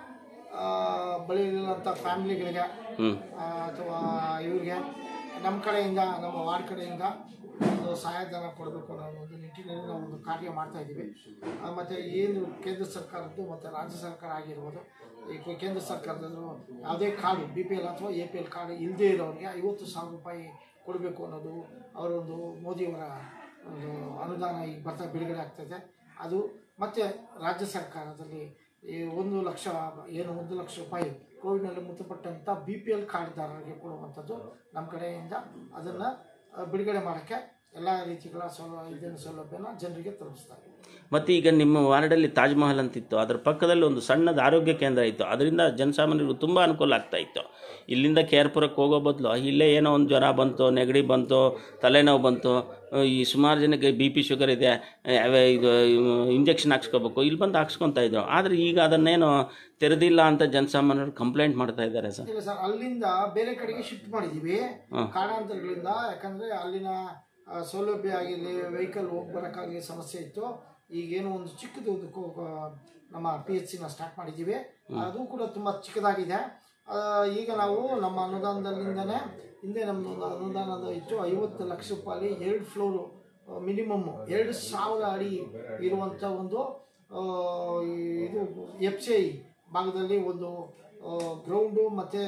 ಬಳಿಲಿರುವಂಥ ಫ್ಯಾಮಿಲಿಗಳಿಗೆ ಹ್ಞೂ ಅಥವಾ ಇವ್ರಿಗೆ ನಮ್ಮ ಕಡೆಯಿಂದ ನಮ್ಮ ವಾರ್ಡ್ ಕಡೆಯಿಂದ ಒಂದು ಸಹಾಯಧನ ಕೊಡಬೇಕು ಅನ್ನೋ ಒಂದು ನಿಟ್ಟಿನಲ್ಲಿ ನಾವು ಒಂದು ಕಾರ್ಯ ಮಾಡ್ತಾ ಇದ್ದೀವಿ ಆ, ಮತ್ತೆ ಏನು ಕೇಂದ್ರ ಸರ್ಕಾರದ್ದು ಮತ್ತು ರಾಜ್ಯ ಸರ್ಕಾರ ಆಗಿರ್ಬೋದು ಈ ಕೆ- ಕೇಂದ್ರ ಸರ್ಕಾರದಲ್ಲೂ ಯಾವುದೇ ಕಾರ್ಡು ಬಿ ಪಿ ಎಲ್ ಅಥವಾ ಎ ಪಿ ಎಲ್ ಕಾರ್ಡ್ ಇಲ್ಲದೇ ಇರೋರಿಗೆ ಐವತ್ತು ಸಾವಿರ ರೂಪಾಯಿ ಕೊಡಬೇಕು ಅನ್ನೋದು ಅವರೊಂದು ಮೋದಿಯವರ ಒಂದು ಅನುದಾನ ಈಗ ಬರ್ತಾ ಬಿಡುಗಡೆ ಆಗ್ತಾಯಿದೆ ಅದು ಮತ್ತು ರಾಜ್ಯ ಸರ್ಕಾರದಲ್ಲಿ ಈ ಒಂದು ಲಕ್ಷ ಏನು ಒಂದು ಲಕ್ಷ ರೂಪಾಯಿ ಕೋವಿಡ್ನಲ್ಲಿ ಮೃತಪಟ್ಟಂಥ ಬಿ ಪಿ ಎಲ್ ಕಾರ್ಡ್ದಾರರಿಗೆ ಕೊಡುವಂಥದ್ದು ನಮ್ಮ ಕಡೆಯಿಂದ ಅದನ್ನು ಬಿಡುಗಡೆ ಮಾಡೋಕ್ಕೆ ಎಲ್ಲ ರೀತಿಗಳ ಸೌಲ ಇದನ್ನು ಸೌಲಭ್ಯನ ಜನರಿಗೆ ತಲುಪಿಸ್ತಾರೆ ಮತ್ತು ಈಗ ನಿಮ್ಮ ವಾರ್ಡಲ್ಲಿ ತಾಜ್ ಮಹಲ್ ಅಂತಿತ್ತು ಅದರ ಪಕ್ಕದಲ್ಲಿ ಒಂದು ಸಣ್ಣದ ಆರೋಗ್ಯ ಕೇಂದ್ರ ಇತ್ತು ಅದರಿಂದ ಜನಸಾಮಾನ್ಯರಿಗೂ ತುಂಬ ಅನುಕೂಲ ಆಗ್ತಾ ಇತ್ತು ಇಲ್ಲಿಂದ ಕೆ ಆರ್ ಪುರಕ್ಕೆ ಹೋಗೋ ಬದಲು ಇಲ್ಲೇ ಏನೋ ಒಂದು ಜ್ವರ ಬಂತು ನೆಗಡಿ ಬಂತು ತಲೆನೋವು ಬಂತು ಆ, ಈ ಸುಮಾರು ಜನಕ್ಕೆ ಬಿ ಪಿ ಶುಗರ್ ಇದೆ ಆ, ಅವೇ ಇದು ಇಂಜೆಕ್ಷನ್ ಹಾಕ್ಸ್ಕೋಬೇಕು ಇಲ್ಲಿ ಬಂದು ಹಾಕ್ಸ್ಕೊತಾ ಇದ್ರು ಆದರೆ ಈಗ ಅದನ್ನೇನು ತೆರೆದಿಲ್ಲ ಅಂತ ಜನಸಾಮಾನ್ಯರು ಕಂಪ್ಲೇಂಟ್ ಮಾಡ್ತಾ ಇದ್ದಾರೆ ಸರ್ ಇಲ್ಲ ಸರ್ ಅಲ್ಲಿಂದ ಬೇರೆ ಕಡೆಗೆ ಶಿಫ್ಟ್ ಮಾಡಿದ್ದೀವಿ ಕಾರಣಾಂತರಗಳಿಂದ ಯಾಕಂದರೆ ಅಲ್ಲಿನ ಆ, ಸೌಲಭ್ಯ ಆಗಿರಲಿ ವೆಹಿಕಲ್ ಹೋಗಿ ಬರೋಕ್ಕಾಗಲಿ ಸಮಸ್ಯೆ ಇತ್ತು ಈಗೇನು ಒಂದು ಚಿಕ್ಕದು ಒಂದು ಕೋ- ಕೋ- ನಮ್ಮ ಪಿ ಎಚ್ ಸಿನ ಸ್ಟಾರ್ಟ್ ಮಾಡಿದ್ದೀವಿ ಅದು ಕೂಡ ತುಂಬ ಚಿಕ್ಕದಾಗಿದೆ ಆ, ಈಗ ನಾವು ನಮ್ಮ ಅನುದಾನದಲ್ಲಿಂದನೇ ಹಿಂದೆ ನಮ್ಮದು ಒಂದು ಅನುದಾನದ ಇತ್ತು ಐವತ್ತು ಲಕ್ಷ ರೂಪಾಯಿ ಎರಡು ಫ್ಲೋರು ಮಿನಿಮಮ್ ಎರಡು ಸಾವಿರ ಅಡಿ ಇರುವಂಥ ಒಂದು ಆ, ಇದು ಎಫ್ ಸಿ ಐ ಭಾಗದಲ್ಲಿ ಒಂದು ಗ್ರೌಂಡು ಮತ್ತು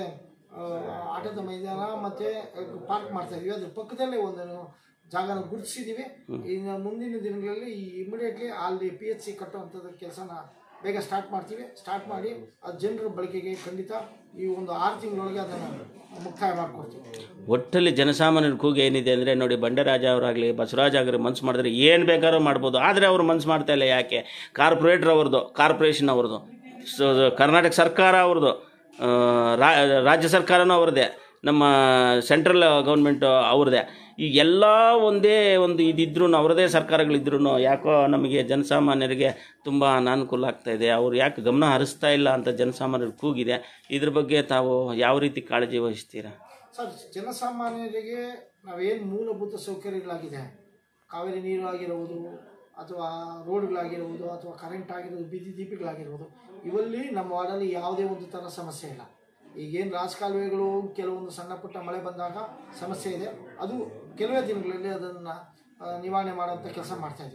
ಆಟದ ಮೈದಾನ ಮತ್ತು ಪಾರ್ಕ್ ಮಾಡ್ತಾ ಇದೀವಿ ಅದ್ರ ಪಕ್ಕದಲ್ಲೇ ಒಂದು ಜಾಗನ ಗುರುತಿಸಿದ್ದೀವಿ ಇನ್ನು ಮುಂದಿನ ದಿನಗಳಲ್ಲಿ ಈ ಇಮಿಡಿಯೇಟ್ಲಿ ಅಲ್ಲಿ ಪಿ ಎಚ್ ಸಿ ಕಟ್ಟುವಂಥದ್ದು ಕೆಲಸನ ಬೇಗ ಸ್ಟಾರ್ಟ್ ಮಾಡ್ತೀವಿ ಸ್ಟಾರ್ಟ್ ಮಾಡಿ ಅದು ಜನರ ಬಳಕೆಗೆ ಖಂಡಿತ ಈ ಒಂದು ಆರು ತಿಂಗಳೊಳಗೆ ಅದನ್ನು ಮುಕ್ತಾಯ ಮಾಡಿಕೊಡ್ತೀವಿ ಒಟ್ಟಲ್ಲಿ ಜನಸಾಮಾನ್ಯರ ಕೂಗು ಏನಿದೆ ಅಂದರೆ ನೋಡಿ ಬಂಡರಾಜ ಅವರಾಗಲಿ ಬಸವರಾಜ್ ಆಗಲಿ ಮನ್ಸು ಮಾಡಿದ್ರೆ ಏನು ಬೇಕಾದ್ರೂ ಮಾಡ್ಬೋದು ಆದರೆ ಅವರು ಮನ್ಸು ಮಾಡ್ತಾ ಇಲ್ಲ ಯಾಕೆ ಕಾರ್ಪೊರೇಟ್ರ್ ಅವ್ರದ್ದು ಕಾರ್ಪೊರೇಷನ್ ಅವ್ರದ್ದು ಸೊ ಕರ್ನಾಟಕ ಸರ್ಕಾರ ಅವ್ರದ್ದು ಆ, ರಾ- ರಾಜ್ಯ ಸರ್ಕಾರನೂ ಅವ್ರದ್ದೇ ನಮ್ಮ ಸೆಂಟ್ರಲ್ ಗೌರ್ಮೆಂಟ್ ಅವ್ರದ್ದೇ ಈ ಎಲ್ಲ ಒಂದೇ ಒಂದು ಇದಿದ್ರೂ ಅವರದೇ ಸರ್ಕಾರಗಳಿದ್ರೂ ಯಾಕೋ ನಮಗೆ ಜನಸಾಮಾನ್ಯರಿಗೆ ತುಂಬ ಅನಾನುಕೂಲ ಆಗ್ತಾ ಇದೆ ಅವ್ರು ಯಾಕೆ ಗಮನ ಹರಿಸ್ತಾ ಇಲ್ಲ ಅಂತ ಜನಸಾಮಾನ್ಯರು ಕೂಗಿದೆ ಇದ್ರ ಬಗ್ಗೆ ತಾವು ಯಾವ ರೀತಿ ಕಾಳಜಿ ವಹಿಸ್ತೀರಾ ಸರ್ ಜನಸಾಮಾನ್ಯರಿಗೆ ನಾವೇನು ಮೂಲಭೂತ ಸೌಕರ್ಯಗಳಾಗಿದೆ ಕಾವೇರಿ ನೀರು ಆಗಿರುವುದು ಅಥವಾ ರೋಡ್ಗಳಾಗಿರುವುದು ಅಥವಾ ಕರೆಂಟ್ ಆಗಿರೋದು ಬೀದಿ ದೀಪಗಳಾಗಿರ್ಬೋದು ಇವಲ್ಲಿ ನಮ್ಮ ವಾರ್ಡಲ್ಲಿ ಯಾವುದೇ ಒಂದು ಥರ ಸಮಸ್ಯೆ ಇಲ್ಲ ಈಗೇನು ರಾಜಕಾಲುವೆಗಳು ಕೆಲವೊಂದು ಸಣ್ಣ ಪುಟ್ಟ ಮಳೆ ಬಂದಾಗ ಸಮಸ್ಯೆ ಇದೆ ಅದು ಕೆಲವೇ ದಿನಗಳಲ್ಲಿ ಅದನ್ನು ನಿವಾರಣೆ ಮಾಡುವಂಥ ಕೆಲಸ ಮಾಡ್ತಾ ಇದ್ದೀವಿ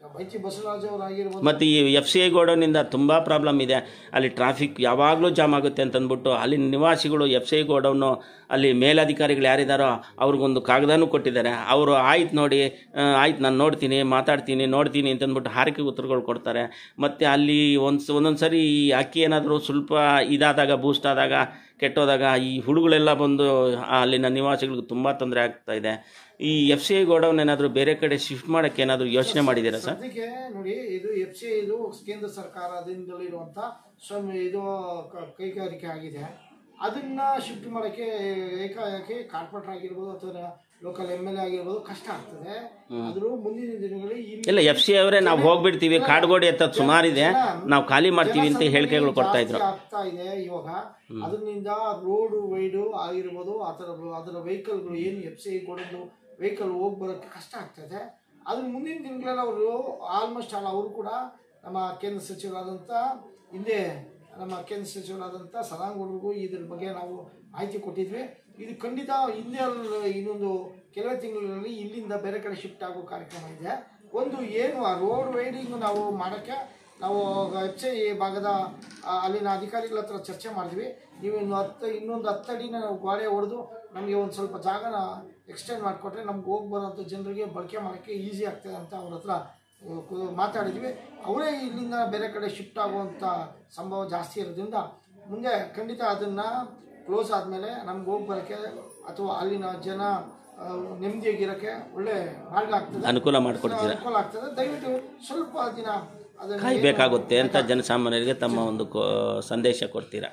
ಬೈಚಿ ಬಸವರಾಜ್ ಅವರಾಗಿರ್ಬೋದು ಮತ್ತು ಈ ಎಫ್ ಸಿ ಐ ಗೋಡೌನಿಂದ ತುಂಬ ಪ್ರಾಬ್ಲಮ್ ಇದೆ ಅಲ್ಲಿ ಟ್ರಾಫಿಕ್ ಯಾವಾಗಲೂ ಜಾಮ್ ಆಗುತ್ತೆ ಅಂತಂದ್ಬಿಟ್ಟು ಅಲ್ಲಿ ನಿವಾಸಿಗಳು ಎಫ್ ಸಿ ಐ ಗೋಡೌನು ಅಲ್ಲಿ ಮೇಲಧಿಕಾರಿಗಳು ಯಾರಿದ್ದಾರೋ ಅವ್ರಿಗೊಂದು ಕಾಗದನೂ ಕೊಟ್ಟಿದ್ದಾರೆ ಅವರು ಆಯ್ತು ನೋಡಿ ಆಯ್ತು ನಾನು ನೋಡ್ತೀನಿ ಮಾತಾಡ್ತೀನಿ ನೋಡ್ತೀನಿ ಅಂತಂದ್ಬಿಟ್ಟು ಹಾರಿಕೆ ಉತ್ತರಗಳು ಕೊಡ್ತಾರೆ ಮತ್ತು ಅಲ್ಲಿ ಒಂದು ಒಂದೊಂದು ಸರಿ ಈ ಅಕ್ಕಿ ಏನಾದರೂ ಸ್ವಲ್ಪ ಇದಾದಾಗ ಬೂಸ್ಟ್ ಆದಾಗ ಕೆಟ್ಟೋದಾಗ ಈ ಹುಡುಗಳೆಲ್ಲ ಬಂದು ಆ ಅಲ್ಲಿನ ನಿವಾಸಿಗಳಿಗೆ ತುಂಬ ತೊಂದರೆ ಆಗ್ತಾ ಇದೆ ಈ ಎಫ್ ಸಿ ಐ ಗೋಡೌನ್ ಏನಾದರೂ ಬೇರೆ ಕಡೆ ಶಿಫ್ಟ್ ಮಾಡೋಕ್ಕೆ ಏನಾದರೂ ಯೋಚನೆ ಮಾಡಿದ್ದೀರಾ ಸರ್ ಸದ್ಯಕ್ಕೆ ನೋಡಿ ಇದು ಎಫ್ ಸಿ ಇದು ಕೇಂದ್ರ ಸರ್ಕಾರದಿಂದಲಿರುವಂತ ಸ್ವ ಇದು ಕ- ಕೈಗಾರಿಕೆ ಆಗಿದೆ ಅದನ್ನ ಶಿಫ್ಟ್ ಮಾಡೋಕ್ಕೆ ಏಕಾಏಕಿ ಕಾರ್ಪೊರೇಟರ್ ಆಗಿರ್ಬೋದು ಅಥವಾ ಲೋಕಲ್ ಎಮ್ ಎಲ್ ಎ ಆಗಿರ್ಬೋದು ಕಷ್ಟ ಆಗ್ತದೆ ಆದ್ರೂ ಮುಂದಿನ ದಿನಗಳಲ್ಲಿ ಇಲ್ಲಿ ಇಲ್ಲ ಎಫ್ ಸಿ ಅವರೇ ನಾವು ಹೋಗ್ಬಿಡ್ತೀವಿ ಕಾಡ್ಗೋಡಿ ಅಂತ ಸುಮಾರಿದೆ ನಾವು ಖಾಲಿ ಮಾಡ್ತೀವಿ ಅಂತ ಹೇಳಿಕೆಗಳು ಕೊಡ್ತಾ ಇದ್ರು ಜಾಸ್ತಿ ಆಗ್ತಾ ಇದೆ ಇವಾಗ ಅದರಿಂದ ರೋಡ್ ವೈಡು ಆಗಿರ್ಬೋದು ಅದರ ಅದರ ವೆಹಿಕಲ್ಗಳು ಏನು ಎಫ್ ಸಿ ಕೊಡೋದು ವೆಹಿಕಲ್ ಹೋಗಿ ಬರೋಕ್ಕೆ ಕಷ್ಟ ಆಗ್ತದೆ ಅದ್ರ ಮುಂದಿನ ದಿನಗಳಲ್ಲಿ ಅವರು ಆಲ್ಮೋಸ್ಟ್ ಆಲ್ ಅವರು ಕೂಡ ನಮ್ಮ ಕೇಂದ್ರ ಸಚಿವರಾದಂಥ ಹಿಂದೆ ನಮ್ಮ ಕೇಂದ್ರ ಸಚಿವರಾದಂಥ ಸದಾನಗೌಡರಿಗೂ ಇದ್ರ ಬಗ್ಗೆ ನಾವು ಮಾಹಿತಿ ಕೊಟ್ಟಿದ್ವಿ ಇದು ಖಂಡಿತ ಹಿಂದೆ ಅಲ್ಲ- ಇನ್ನೊಂದು ಕೆಲವೇ ತಿಂಗಳಲ್ಲಿ ಇಲ್ಲಿಂದ ಬೇರೆ ಕಡೆ ಶಿಫ್ಟ್ ಆಗೋ ಕಾರ್ಯಕ್ರಮ ಇದೆ ಒಂದು ಏನು ಆ ರೋಡ್ ವೈಡಿಂಗ್ ನಾವು ಮಾಡೋಕ್ಕೆ ನಾವು ಎಫ್ ಸಿ ಭಾಗದ ಆ, ಅಲ್ಲಿನ ಅಧಿಕಾರಿಗಳ ಹತ್ರ ಚರ್ಚೆ ಮಾಡಿದ್ವಿ ನೀವು ಇನ್ನು ಹತ್ತು ಇನ್ನೊಂದು ಹತ್ತು ಅಡಿನ ನಾವು ಗೋಡೆ ಹೊಡೆದು ನಮಗೆ ಒಂದು ಸ್ವಲ್ಪ ಜಾಗನ ಎಕ್ಸ್ಟೆಂಡ್ ಮಾಡಿಕೊಟ್ರೆ ನಮ್ಗೆ ಹೋಗಿ ಬರೋಂಥ ಜನರಿಗೆ ಬಳಕೆ ಮಾಡೋಕ್ಕೆ ಈಸಿ ಆಗ್ತದೆ ಅಂತ ಅವ್ರ ಹತ್ರ ಆ, ಕು- ಮಾತಾಡಿದ್ವಿ ಅವರೇ ಇಲ್ಲಿಂದ ಬೇರೆ ಕಡೆ ಶಿಫ್ಟ್ ಆಗುವಂಥ ಸಂಭವ ಜಾಸ್ತಿ ಇರೋದ್ರಿಂದ ಮುಂದೆ ಖಂಡಿತ ಅದನ್ನು ಕ್ಲೋಸ್ ಆದಮೇಲೆ ನಮ್ಗೆ ಹೋಗಿ ಬರೋಕ್ಕೆ ಅಥವಾ ಅಲ್ಲಿನ ಜನ ಆ, ನೆಮ್ಮದಿಯಾಗಿರೋಕ್ಕೆ ಒಳ್ಳೆ ಮಾರ್ಗ ಆಗ್ತದೆ ಅನುಕೂಲ ಮಾಡಿಕೊಡ್ತೀರಾ ಅನುಕೂಲ ಆಗ್ತದೆ ದಯವಿಟ್ಟು ಸ್ವಲ್ಪ ದಿನ ಅದನ್ನು ಕಾಯಬೇಕಾಗುತ್ತೆ ಅಂತ ಜನಸಾಮಾನ್ಯರಿಗೆ ತಮ್ಮ ಒಂದು ಕೋ ಸಂದೇಶ ಕೊಡ್ತೀರಾ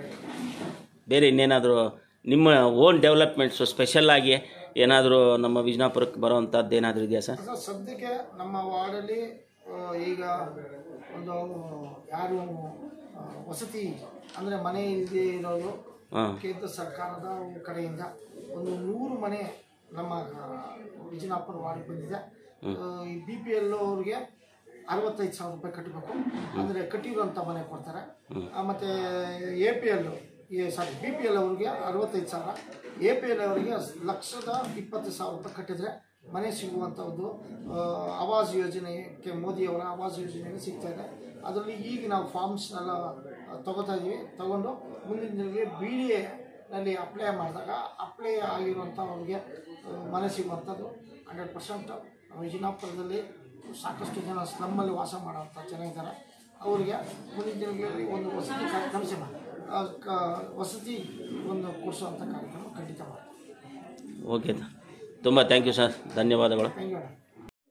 ಬೇರೆ ಇನ್ನೇನಾದರೂ ನಿಮ್ಮ ಓನ್ ಡೆವಲಪ್ಮೆಂಟ್ಸು ಸ್ಪೆಷಲ್ಲಾಗಿ ಏನಾದರೂ ನಮ್ಮ ವಿಜಯಪುರಕ್ಕೆ ಬರೋವಂಥದ್ದು ಏನಾದರೂ ಇದೆಯಾ ಸರ್ ಸರ್, ಸದ್ಯಕ್ಕೆ ನಮ್ಮ ವಾರ್ಡಲ್ಲಿ ಆ, ಈಗ ಒಂದು ಯಾರು ಆ, ವಸತಿ ಅಂದರೆ ಮನೆ ಇಲ್ಲದೆ ಇರೋರು ಹಾಂ ಕೇಂದ್ರ ಸರ್ಕಾರದ ಕಡೆಯಿಂದ ಒಂದು ನೂರು ಮನೆ ನಮ್ಮ ಆ, ವಿಜಯನಗರ ವಾರ್ಡ್ ಬಂದಿದೆ ಆ, ಈ ಬಿ ಪಿ ಎಲ್ ಅವ್ರಿಗೆ ಅರವತ್ತೈದು ಸಾವಿರ ರೂಪಾಯಿ ಕಟ್ಟಬೇಕು ಅಂದರೆ ಕಟ್ಟಿರುವಂಥ ಮನೆ ಕೊಡ್ತಾರೆ ಆ, ಮತ್ತೆ A P L sorry B P L ಅವ್ರಿಗೆ ಅರವತ್ತೈದು ಸಾವಿರ ಎ ಪಿ ಎಲ್ ಅವರಿಗೆ ಲಕ್ಷದ ಇಪ್ಪತ್ತು ಸಾವಿರ ರೂಪಾಯಿ ಕಟ್ಟಿದ್ರೆ ಮನೆ ಸಿಗುವಂಥ ಒಂದು ಆ, ಆವಾಸ್ ಯೋಜನೆಗೆ ಮೋದಿಯವರ ಆವಾಸ್ ಯೋಜನೆಗೆ ಸಿಗ್ತಾ ಇದೆ ಅದರಲ್ಲಿ ಈಗ ನಾವು ಫಾರ್ಮ್ಸ್ನೆಲ್ಲ ತಗೋತಾ ಇದ್ದೀವಿ ತಗೊಂಡು ಮುಂದಿನ ದಿನಗಳಿಗೆ ಬಿ ಡಿ ಎನಲ್ಲಿ ಅಪ್ಲೈ ಮಾಡಿದಾಗ ಅಪ್ಲೈ ಆಗಿರುವಂಥ ಅವ್ರಿಗೆ ಆ, ಮನೆ ಸಿಗುವಂಥದ್ದು ಹಂಡ್ರೆಡ್ ಪರ್ಸೆಂಟ್ ವಿಜಯನಗರದಲ್ಲಿ ಸಾಕಷ್ಟು ಜನ ಸ್ಲಮ್ಮಲ್ಲಿ ವಾಸ ಮಾಡುವಂಥ ಜನ ಇದ್ದಾರೆ ಅವರಿಗೆ ಮುಂದಿನ ದಿನಗಳಲ್ಲಿ ಒಂದು ವಸತಿ ಕಾರ್ಯಕ್ರಮ ಆ, ಕ- ವಸತಿ ಒಂದು ಕೊಡಿಸುವಂಥ ಕಾರ್ಯಕ್ರಮ ಖಂಡಿತ ಮಾಡ್ತೀವಿ ಓಕೆ ತುಂಬ ಥ್ಯಾಂಕ್ ಯು ಸರ್ ಧನ್ಯವಾದಗಳು ಥ್ಯಾಂಕ್ ಯು ಮೇಡಮ್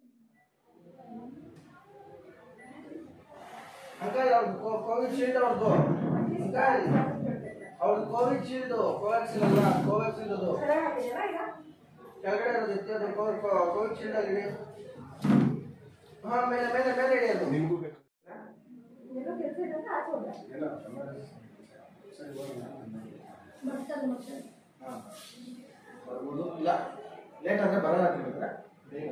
ಅಂಕಲ್ ಅವ್ರದ್ದು ಕೋವಿಡ್ ಶೀಲ್ಡ್ ಅವ್ರದ್ದು ಅಂಕಲ್ ಅವ್ರದ್ದು ಕೋವಿಡ್ ಶೀಲ್ಡ್ ಕೋವ್ಯಾಕ್ಸಿನ್ ಅಲ್ಲ ಕೋವ್ಯಾಕ್ಸಿನ್ ಅದು ಕೆಳಗಡೆ ಇರೋದು ಎತ್ತಿರೋದು ಕೋವಿಡ್ ಶೀಲ್ಡ್ ಆಗಿದೆ ಹಾ ಮೇಲೆ ಮೇಲೆ ಮೇಲೆ ಇಡಿ ಅದು ಬರ್ಬೋದು ಇಲ್ಲ ಲೇಟ್ ಆದರೆ ಬರಲ್ಲ ನಿಮಗೆ ಬೇಗ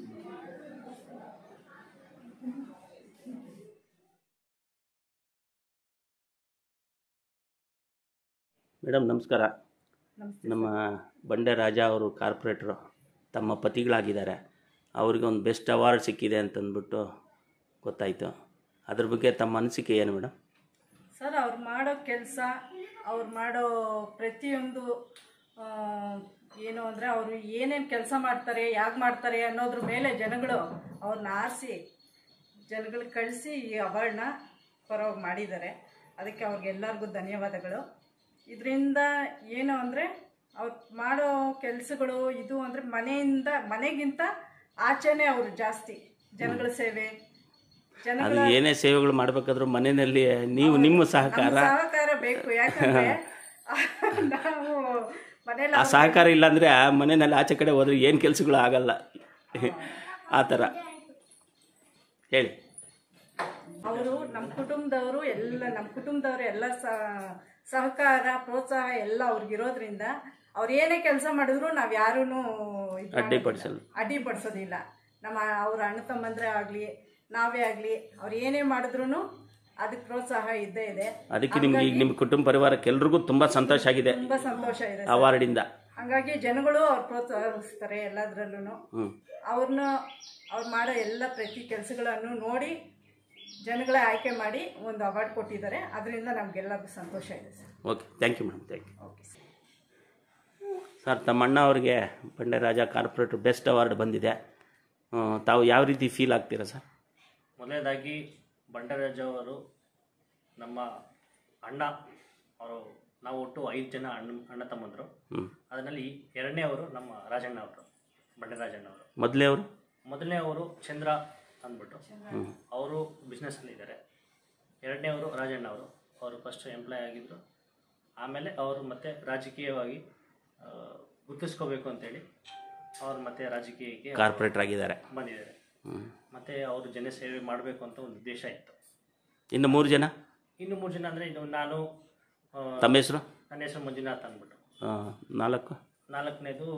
ಮೇಡಮ್ ನಮಸ್ಕಾರ ನಮ್ಮ ಬಂಡೆ ರಾಜ ಅವರು ಕಾರ್ಪೊರೇಟ್ರು ತಮ್ಮ ಪತಿಗಳಾಗಿದ್ದಾರೆ ಅವ್ರಿಗೆ ಒಂದು ಬೆಸ್ಟ್ ಅವಾರ್ಡ್ ಸಿಕ್ಕಿದೆ ಅಂತಂದ್ಬಿಟ್ಟು ಗೊತ್ತಾಯಿತು ಅದ್ರ ಬಗ್ಗೆ ತಮ್ಮ ಅನಿಸಿಕೆ ಏನು ಮೇಡಮ್ ಸರ್ ಅವ್ರು ಮಾಡೋ ಕೆಲಸ ಅವ್ರು ಮಾಡೋ ಪ್ರತಿಯೊಂದು ಆ, ಏನು ಅಂದರೆ ಅವರು ಏನೇನು ಕೆಲಸ ಮಾಡ್ತಾರೆ ಯಾಕೆ ಮಾಡ್ತಾರೆ ಅನ್ನೋದ್ರ ಮೇಲೆ ಜನಗಳು ಅವ್ರನ್ನ ಆರಿಸಿ ಜನಗಳಿಗೆ ಕಳಿಸಿ ಈ ಅವಾರ್ಡ್ನ ಪರವಾಗಿ ಮಾಡಿದ್ದಾರೆ ಅದಕ್ಕೆ ಅವ್ರಿಗೆಲ್ಲರಿಗೂ ಧನ್ಯವಾದಗಳು ಇದರಿಂದ ಏನು ಅಂದರೆ ಅವ್ರು ಮಾಡೋ ಕೆಲಸಗಳು ಇದು ಅಂದರೆ ಮನೆಯಿಂದ ಮನೆಗಿಂತ ಆಚೆನೇ ಅವರು ಜಾಸ್ತಿ ಜನಗಳ ಸೇವೆ ಅದು ಜನಗಳ ಏನೇ ಸೇವೆಗಳು ಮಾಡಬೇಕಾದ್ರೂ ಮನೆಯಲ್ಲಿ ನೀವು ನಿಮ್ಮ ಸಹಕಾರ ನಮ್ಮ ಸಹಕಾರ ಬೇಕು ಯಾಕಂದ್ರೆ ನಾವು ಮನೇಲಿ ಆ ಸಹಕಾರ ಇಲ್ಲಾಂದರೆ ಆ ಮನೆಯಲ್ಲಿ ಆಚೆ ಕಡೆ ಹೋದ್ರೆ ಏನು ಕೆಲಸಗಳು ಆಗಲ್ಲ ಆ ಥರ ಹೇಳಿ ಅವರು ನಮ್ಮ ಕುಟುಂಬದವರು ಎಲ್ಲ ನಮ್ಮ ಕುಟುಂಬದವರು ಎಲ್ಲ ಸ- ಸಹಕಾರ ಪ್ರೋತ್ಸಾಹ ಎಲ್ಲ ಅವ್ರಿಗಿರೋದ್ರಿಂದ ಅವ್ರು ಏನೇ ಕೆಲಸ ಮಾಡಿದ್ರು ನಾವು ಯಾರೂ ಅಡ್ಡಿಪಡಿಸಲ್ಲ. ಅಡ್ಡಿಪಡಿಸೋದಿಲ್ಲ ನಮ್ಮ ಅವ್ರ ಅಣ್ಣ ತಮ್ಮಂದ್ರೆ ಆಗಲಿ ನಾವೇ ಆಗಲಿ ಅವ್ರು ಏನೇ ಮಾಡಿದ್ರು ಅದಕ್ಕೆ ಪ್ರೋತ್ಸಾಹ ಇದ್ದೇ ಇದೆ ಅದಕ್ಕೆ ನಿಮ್ಗೆ ಈಗ ನಿಮ್ಮ ಕುಟುಂಬ ಪರಿವಾರಕ್ಕೆ ಎಲ್ರಿಗೂ ತುಂಬ ಸಂತೋಷ ಆಗಿದೆ ತುಂಬ ಸಂತೋಷ ಇದೆ ಅವಾರ್ಡಿಂದ ಹಂಗಾಗಿ ಜನಗಳು ಅವ್ರು ಪ್ರೋತ್ಸಾಹಿಸ್ತಾರೆ ಎಲ್ಲದರಲ್ಲೂ ಹ್ಞೂ ಅವ್ರನ್ನ ಅವ್ರು ಮಾಡೋ ಎಲ್ಲ ಪ್ರತಿ ಕೆಲಸಗಳನ್ನು ನೋಡಿ ಜನಗಳೇ ಆಯ್ಕೆ ಮಾಡಿ ಒಂದು ಅವಾರ್ಡ್ ಕೊಟ್ಟಿದ್ದಾರೆ ಅದರಿಂದ ನಮಗೆಲ್ಲರಿಗೂ ಸಂತೋಷ ಇದೆ sir okay thank you madam thank you okay sir sir ತಮ್ಮ ಅಣ್ಣ ಅವ್ರಿಗೆ ಬಂಡೆರಾಜ ಕಾರ್ಪೊರೇಟರ್ ಬೆಸ್ಟ್ ಅವಾರ್ಡ್ ಬಂದಿದೆ ಆ, ತಾವು ಯಾವ ರೀತಿ ಫೀಲ್ ಆಗ್ತೀರಾ ಸರ್ ಮೊದಲನೇದಾಗಿ ಬಂಡರಾಜ ಅವರು ನಮ್ಮ ಅಣ್ಣ ಅವರು ನಾವು ಒಟ್ಟು ಐದು ಜನ ಅಣ್ಣ ಅಣ್ಣ ತಮ್ಮಂದರು ಹ್ಞೂ ಅದರಲ್ಲಿ ಎರಡನೇ ಅವರು ನಮ್ಮ ರಾಜಣ್ಣ ಅವರು ಬಂಡರಾಜಣ್ಣ ಅವರು ಮೊದಲೇ ಅವರು ಮೊದಲನೇ ಅವರು ಚಂದ್ರ ಅಂದ್ಬಿಟ್ಟು ಅವರು ಬಿಸ್ನೆಸ್ಸಲ್ಲಿ ಇದ್ದಾರೆ ಎರಡನೇ ಅವರು ರಾಜಣ್ಣ ಅವರು ಅವರು ಫಸ್ಟ್ ಎಂಪ್ಲಾಯ್ ಆಗಿದ್ದರು ಆಮೇಲೆ ಅವರು ಮತ್ತೆ ರಾಜಕೀಯವಾಗಿ ಆ, ಗುರ್ತಿಸ್ಕೋಬೇಕು ಅಂತೇಳಿ ಅವರು ಮತ್ತೆ ರಾಜಕೀಯಕ್ಕೆ ಕಾರ್ಪೊರೇಟರ್ ಆಗಿದ್ದಾರೆ ಬಂದಿದ್ದಾರೆ ಹ್ಞೂ ಮತ್ತೆ ಅವರು ಜನಸೇವೆ ಮಾಡಬೇಕು ಅಂತ ಒಂದು ಉದ್ದೇಶ ಇತ್ತು ಇನ್ನು ಮೂರು ಜನ ಇನ್ನು ಮೂರು ಜನ ಅಂದರೆ ಇದು ನಾನು ಆ, ತಮ್ಮ ಹೆಸರು ನನ್ನ ಹೆಸರು ಮಂಜುನಾಥ್ ಅಂದ್ಬಿಟ್ಟು ಆ, ನಾಲ್ಕು ನಾಲ್ಕನೇದು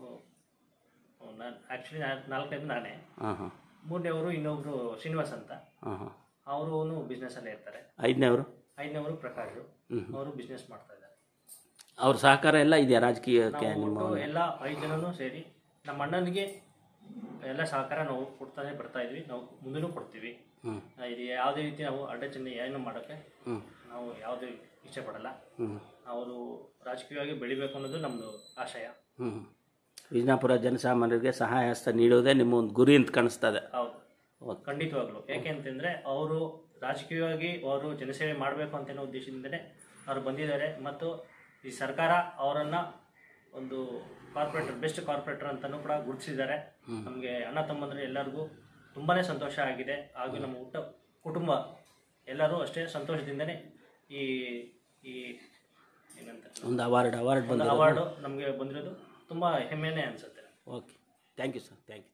ನಾನು ಆ್ಯಕ್ಚುಲಿ ನಾಲ್ಕನೇದು ನಾನೇ ಹಾಂ ಹಾಂ ಮೂರನೇವರು ಇನ್ನೊಬ್ರು ಶ್ರೀನಿವಾಸ್ ಅಂತ ಹಾಂ ಹಾಂ ಅವರು ಬಿಸ್ನೆಸ್ಸಲ್ಲೇ ಇರ್ತಾರೆ ಐದನೇವರು ಐದನೇವರು ಪ್ರಕಾಶ್ ಅವರು ಬಿಸ್ನೆಸ್ ಮಾಡ್ತಾ ಇದ್ದಾರೆ ಅವ್ರ ಸಹಕಾರ ಎಲ್ಲ ಇದೆಯಾ ರಾಜಕೀಯಕ್ಕೆ ನಾವು ನಿಮ್ಮ ಒಟ್ಟು ಎಲ್ಲ ಐದು ಜನನೂ ಸೇರಿ ನಮ್ಮ ಅಣ್ಣನಿಗೆ ಎಲ್ಲ ಸಹಕಾರ ನಾವು ಕೊಡ್ತಾನೆ ಬರ್ತಾ ಇದ್ವಿ ನಾವು ಮುಂದೂ ಕೊಡ್ತೀವಿ ಹ್ಞೂ ಆ, ಇದು ಯಾವುದೇ ರೀತಿ ನಾವು ಅಡ್ಡಚಣೆ ಏನು ಮಾಡೋಕ್ಕೆ ಹ್ಞೂ ನಾವು ಯಾವುದೇ ಇಚ್ಛೆ ಪಡಲ್ಲ ಹ್ಞೂ ಅವರು ರಾಜಕೀಯವಾಗಿ ಬೆಳಿಬೇಕು ಅನ್ನೋದು ನಮ್ಮದು ಆಶಯ ಹ್ಞೂ ವಿಜಯಪುರ ಜನಸಾಮಾನ್ಯರಿಗೆ ಸಹಾಯ ಹಸ್ತ ನೀಡೋದೇ ನಿಮ್ಮ ಒಂದು ಗುರಿ ಅಂತ ಕಾಣಿಸ್ತದೆ ಹೌದು ಓಕೆ ಖಂಡಿತವಾಗ್ಲು ಯಾಕೆ ಅಂತಂದ್ರೆ ಅವರು ರಾಜಕೀಯವಾಗಿ ಅವರು ಜನಸೇವೆ ಮಾಡಬೇಕು ಅಂತ ಅನ್ನೋ ಉದ್ದೇಶದಿಂದಲೇ ಅವರು ಬಂದಿದ್ದಾರೆ ಮತ್ತು ಈ ಸರ್ಕಾರ ಅವರನ್ನ ಒಂದು ಕಾರ್ಪೊರೇಟರ್ ಬೆಸ್ಟ್ ಕಾರ್ಪೊರೇಟರ್ ಅಂತಲೂ ಕೂಡ ಗುರುತಿಸಿದ್ದಾರೆ ನಮಗೆ ಅಣ್ಣ ತಮ್ಮಂದ್ರೆ ಎಲ್ಲರಿಗೂ ತುಂಬಾನೇ ಸಂತೋಷ ಆಗಿದೆ ಹಾಗೂ ನಮ್ಮ ಊಟ ಕುಟುಂಬ ಎಲ್ಲರೂ ಅಷ್ಟೇ ಸಂತೋಷದಿಂದನೇ ಈ ಈ ಏನಂತ ಒಂದು ಅವಾರ್ಡ್ ಅವಾರ್ಡ್ ಒಂದು ಬಂದಿರೋದು ಅವಾರ್ಡು ನಮಗೆ ಬಂದಿರೋದು ತುಂಬ ಹೆಮ್ಮೆನೇ ಅನಿಸುತ್ತೆ okay thank you sir thank you